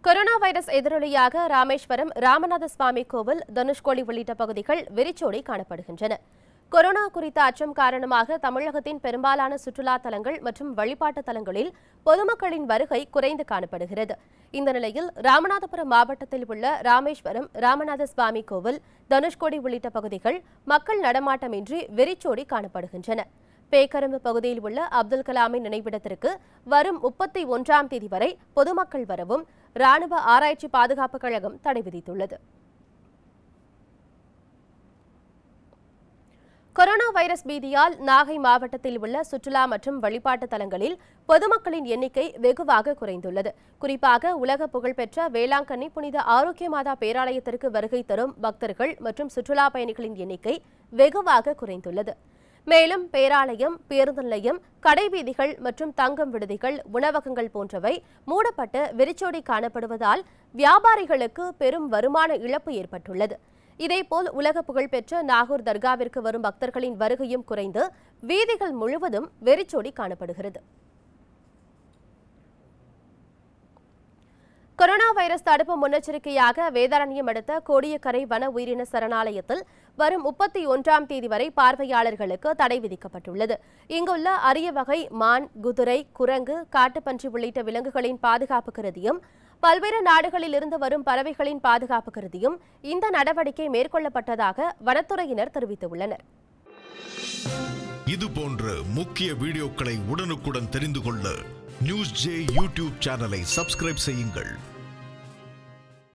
corona virus எதிரொலியாக ராமேஸ்வரம் ராமநாத சுவாமி கோவில் தனுஷ்கோடி உள்ளிட்ட பகுதிகள் வெறிச்சோடி காணப்படுகின்றன கொரோனா குறித்த அச்சம் காரணமாக தமிழகத்தின் பெரும்பாலான சுற்றுலா தலங்கள் மற்றும் வழிபாட்டு தலங்களில் பொதுமக்களின் வருகை குறைந்து காணப்படுகிறது இந்த நிலையில் ராமநாதபுரம் மாவட்டத்தில் உள்ள ராமேஸ்வரம் ராமநாத சுவாமி கோவில் தனுஷ்கோடி உள்ளிட்ட பகுதிகள் மக்கள் நடமாட்டமின்றி வெறிச்சோடி காணப்படுகின்றன பேக்கரும்பு பகுதியில் உள்ள அப்துல் கலாமின் நினைவிடத்திற்கு வரும் முப்பத்தி ஒன்றாம் தேதி வரை பொதுமக்கள் வரவும் ராணுவ ஆராய்ச்சி பாதுகாப்பு கழகம் தடை விதித்துள்ளது கொரோனா வைரஸ் பீதியால் நாகை மாவட்டத்தில் உள்ள சுற்றுலா மற்றும் வழிபாட்டு தலங்களில் பொதுமக்களின் எண்ணிக்கை வெகுவாக குறைந்துள்ளது குறிப்பாக உலக புகழ்பெற்ற வேளாங்கண்ணி புனித ஆரோக்கிய மாதா பேராலயத்திற்கு வருகை தரும் பக்தர்கள் மற்றும் சுற்றுலா பயணிகளின் எண்ணிக்கை வெகுவாக குறைந்துள்ளது மேலும் பேராலயம் பேருந்து நிலையம் கடைவீதிகள் மற்றும் தங்கும் விடுதிகள் உணவகங்கள் போன்றவை மூடப்பட்டு வெறிச்சோடி காணப்படுவதால் வியாபாரிகளுக்கு பெரும் வருமான இழப்பு ஏற்பட்டுள்ளது இதேபோல் உலக புகழ்பெற்ற நாகூர் தர்காவிற்கு வரும் பக்தர்களின் வருகையும் குறைந்து வீதிகள் முழுவதும் வெறிச்சோடி காணப்படுகிறது கொரோனா வைரஸ் தடுப்பு முன்னெச்சரிக்கையாக வேதாரண்யம் அடுத்த கோடியக்கரை வன உயிரின சரணாலயத்தில் வரும் முப்பத்தி ஒன்றாம் தேதி வரை பார்வையாளர்களுக்கு தடை விதிக்கப்பட்டுள்ளது இங்குள்ள அரிய வகை மான் குதிரை குரங்கு காட்டுப்பன்றி உள்ளிட்ட விலங்குகளின் பாதுகாப்பு கருதியும் பல்வேறு நாடுகளில் இருந்து வரும் பறவைகளின் பாதுகாப்பு கருதியும் இந்த நடவடிக்கை மேற்கொள்ளப்பட்டதாக வனத்துறையினர் தெரிவித்துள்ளனர் இது போன்ற முக்கிய வீடியோக்களை உடனுக்குடன் தெரிந்து கொள்ள நியூஸ் ஜே யூடியூப் சேனலை சப்ஸ்கிரைப் செய்யுங்கள்